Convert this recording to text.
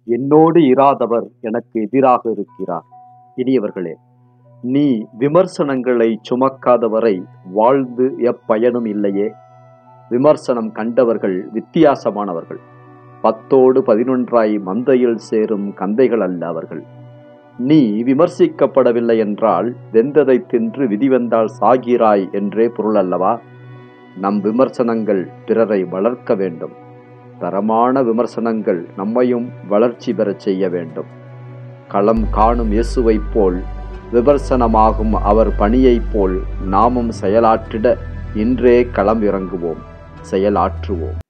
என்னோடு இராதவர் எனக்கு எதிராக இருக்கிறார் இனியவர்களே நீ விமர்சனங்களை சுமக்காதவரை வாழ்ந்து எப்பயனும் இல்லையே விமர்சனம் கண்டவர்கள் வித்தியாசமானவர்கள் பத்தோடு பதினொன்றாய் மந்தையில் சேரும் கந்தைகள் அல்ல அவர்கள் நீ விமர்சிக்கப்படவில்லை என்றால் வெந்ததை தின்று விதி வந்தால் சாகிறாய் என்றே பொருள் அல்லவா நம் விமர்சனங்கள் பிறரை வளர்க்க வேண்டும் தரமான விமர்சனங்கள் நம்மையும் வளர்ச்சி பெறச் செய்ய வேண்டும் களம் காணும் இயேசுவைப் போல் விமர்சனமாகும் அவர் பணியைப் போல் நாமும் செயலாற்றிட இன்றே களம் இறங்குவோம் செயலாற்றுவோம்